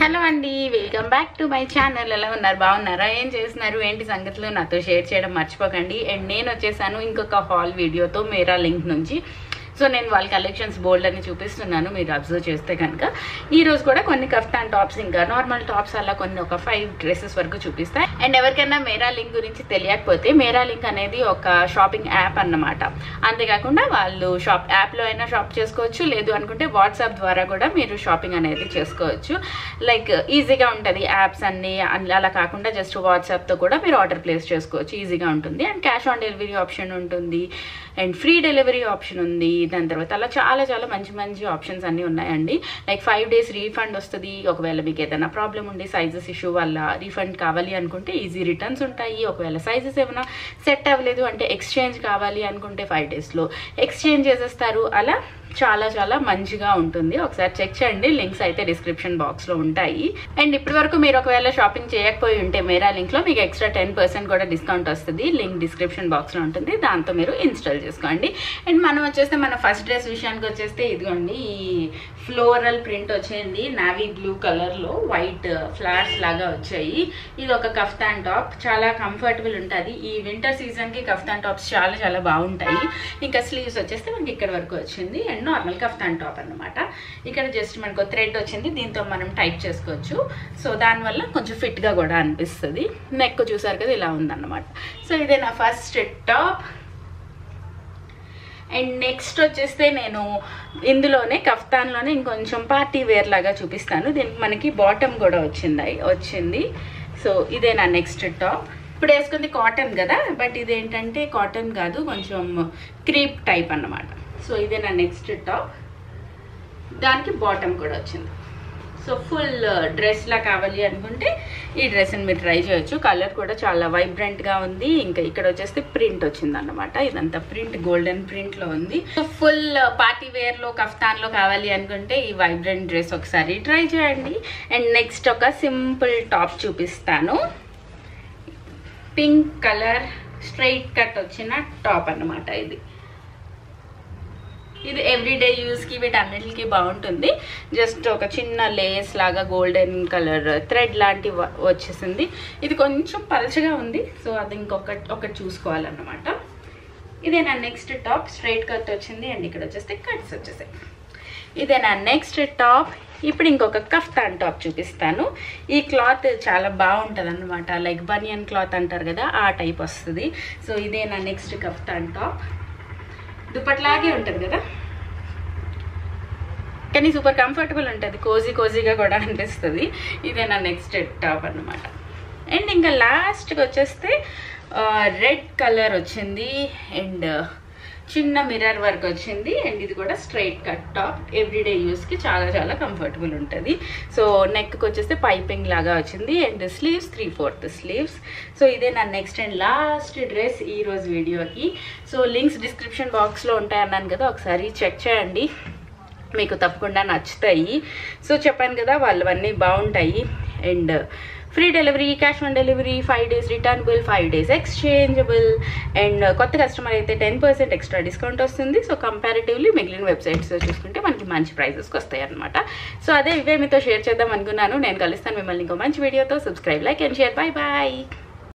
hello అండి welcome back to my channel ఎలా ఉన్నారు బాగున్నారా ఏం చేస్తున్నారు ఏంటి సంగతులు నాతో షేర్ చేయడం మర్చిపోకండి అండ్ నేను వచ్చేసాను ఇంకొక హాల్ వీడియోతో మేరా లింక్ నుంచి సో నేను వాళ్ళ కలెక్షన్స్ బోల్డ్ అని చూపిస్తున్నాను మీరు అబ్జర్వ్ చేస్తే కనుక ఈ రోజు కూడా కొన్ని కఫ్తాన్ టాప్స్ ఇంకా నార్మల్ టాప్స్ అలా కొన్ని ఒక ఫైవ్ డ్రెస్సెస్ వరకు చూపిస్తాయి అండ్ ఎవరికైనా మేరా లింక్ గురించి తెలియకపోతే మేరా లింక్ అనేది ఒక షాపింగ్ యాప్ అన్నమాట అంతేకాకుండా వాళ్ళు షాప్ యాప్లో అయినా షాప్ చేసుకోవచ్చు లేదు అనుకుంటే వాట్సాప్ ద్వారా కూడా మీరు షాపింగ్ అనేది చేసుకోవచ్చు లైక్ ఈజీగా ఉంటుంది యాప్స్ అన్ని అన్ని అలా కాకుండా జస్ట్ వాట్సాప్తో కూడా మీరు ఆర్డర్ ప్లేస్ చేసుకోవచ్చు ఈజీగా ఉంటుంది and cash on delivery option ఉంటుంది అండ్ ఫ్రీ డెలివరీ ఆప్షన్ ఉంది దాని తర్వాత అలా చాలా చాలా మంచి మంచి ఆప్షన్స్ అన్నీ ఉన్నాయండి లైక్ ఫైవ్ డేస్ రీఫండ్ వస్తుంది ఒకవేళ మీకు ఏదైనా ప్రాబ్లం ఉండి సైజెస్ ఇష్యూ వల్ల రీఫండ్ కావాలి అనుకుంటే ఈజీ రిటర్న్స్ ఉంటాయి ఒకవేళ సైజెస్ ఏమైనా సెట్ అవ్వలేదు అంటే ఎక్స్చేంజ్ కావాలి అనుకుంటే ఫైవ్ డేస్లో ఎక్స్చేంజ్ చేసేస్తారు అలా చాలా చాలా మంచిగా ఉంటుంది ఒకసారి చెక్ చేయండి లింక్స్ అయితే డిస్క్రిప్షన్ బాక్స్ లో ఉంటాయి అండ్ ఇప్పటి వరకు మీరు ఒకవేళ షాపింగ్ చేయకపోయి ఉంటే మేరా లింక్ లో మీకు ఎక్స్ట్రా టెన్ పర్సెంట్ కూడా డిస్కౌంట్ వస్తుంది లింక్ డిస్క్రిప్షన్ బాక్స్ లో ఉంటుంది దాంతో మీరు ఇన్స్టాల్ చేసుకోండి అండ్ మనం వచ్చేస్తే మన ఫస్ట్ డ్రెస్ విషయానికి వచ్చేస్తే ఇదిగోండి ఈ ఫ్లోరల్ ప్రింట్ వచ్చేయండి నావీ బ్లూ కలర్ లో వైట్ ఫ్లవర్స్ లాగా వచ్చాయి ఇది ఒక కఫ్తాన్ టాప్ చాలా కంఫర్టబుల్ ఉంటుంది ఈ వింటర్ సీజన్ కి కఫ్తాన్ టాప్స్ చాలా చాలా బాగుంటాయి ఇంకా స్లీవ్స్ వచ్చేస్తే మనకి ఇక్కడ వరకు వచ్చింది అండ్ నార్మల్ కఫ్తాన్ టాప్ అన్నమాట ఇక్కడ జస్ట్ మనకు థ్రెడ్ వచ్చింది దీంతో మనం టైప్ చేసుకోవచ్చు సో దానివల్ల కొంచెం ఫిట్గా కూడా అనిపిస్తుంది నెక్ చూసారు కదా ఇలా ఉందన్నమాట సో ఇదే నా ఫస్ట్ టాప్ అండ్ నెక్స్ట్ వచ్చేస్తే నేను ఇందులోనే కఫ్తాన్లోనే ఇంకొంచెం పార్టీ వేర్ లాగా చూపిస్తాను దీనికి మనకి బాటమ్ కూడా వచ్చింది వచ్చింది సో ఇదే నా నెక్స్ట్ టాప్ ఇప్పుడు వేసుకుంది కాటన్ కదా బట్ ఇదేంటంటే కాటన్ కాదు కొంచెం క్రీప్ టైప్ అన్నమాట సో ఇదే నా నెక్స్ట్ టాప్ దానికి బాటమ్ కూడా వచ్చింది సో ఫుల్ డ్రెస్ లా కావాలి అనుకుంటే ఈ డ్రెస్ని మీరు ట్రై చేయొచ్చు కలర్ కూడా చాలా వైబ్రెంట్గా ఉంది ఇంకా ఇక్కడ వచ్చేస్తే ప్రింట్ వచ్చింది అనమాట ఇదంతా ప్రింట్ గోల్డెన్ ప్రింట్లో ఉంది సో ఫుల్ పార్టీ వేర్లో కఫ్తాన్లో కావాలి అనుకుంటే ఈ వైబ్రెంట్ డ్రెస్ ఒకసారి ట్రై చేయండి అండ్ నెక్స్ట్ ఒక సింపుల్ టాప్ చూపిస్తాను పింక్ కలర్ స్ట్రైట్ కట్ వచ్చిన టాప్ అన్నమాట ఇది ఇది ఎవ్రీడే యూస్కి వీటన్నిటికి బాగుంటుంది జస్ట్ ఒక చిన్న లేస్ లాగా గోల్డెన్ కలర్ థ్రెడ్ లాంటి వచ్చేసింది ఇది కొంచెం పలచగా ఉంది సో అది ఇంకొక ఒకటి చూసుకోవాలన్నమాట ఇదే నా నెక్స్ట్ టాప్ స్ట్రైట్ కట్ వచ్చింది అండ్ ఇక్కడ వచ్చేస్తే కట్స్ వచ్చేసాయి ఇదే నా నెక్స్ట్ టాప్ ఇప్పుడు ఇంకొక కఫ్తాన్ టాప్ చూపిస్తాను ఈ క్లాత్ చాలా బాగుంటుంది అనమాట లైక్ బనియన్ క్లాత్ అంటారు కదా ఆ టైప్ వస్తుంది సో ఇదే నా నెక్స్ట్ కఫ్తాన్ టాప్ దుప్పట్లాగే ఉంటుంది కదా కానీ సూపర్ కంఫర్టబుల్ ఉంటుంది కోజీ కోజీగా కూడా అనిపిస్తుంది ఇదే నా నెక్స్ట్ టాప్ అనమాట అండ్ ఇంకా లాస్ట్కి వచ్చేస్తే రెడ్ కలర్ వచ్చింది అండ్ చిన్న మిర్రర్ వర్క్ వచ్చింది అండ్ ఇది కూడా స్ట్రైట్ కట్ టాప్ ఎవ్రీడే యూస్కి చాలా చాలా కంఫర్టబుల్ ఉంటుంది సో నెక్కి వచ్చేస్తే పైపింగ్ లాగా వచ్చింది and sleeves three fourth sleeves so ఇదే నా నెక్స్ట్ అండ్ లాస్ట్ డ్రెస్ ఈ రోజు వీడియోకి సో లింక్స్ డిస్క్రిప్షన్ బాక్స్లో ఉంటాయి అన్నాను కదా ఒకసారి చెక్ చేయండి మీకు తప్పకుండా నచ్చుతాయి సో చెప్పాను కదా వాళ్ళవన్నీ బాగుంటాయి and free delivery cash on delivery five days returnable five days exchangeable and కొత్త కస్టమర్ అయితే టెన్ పర్సెంట్ ఎక్స్ట్రా డిస్కౌంట్ వస్తుంది సో కంపారిటివ్లీ మిగిలిన వెబ్సైట్స్ చూసుకుంటే మనకి మంచి ప్రైజెస్కి వస్తాయి అనమాట సో అదే ఇవే మీతో షేర్ చేద్దాం అనుకున్నాను నేను కలుస్తాను మిమ్మల్ని ఇంకో మంచి వీడియోతో subscribe like and share bye bye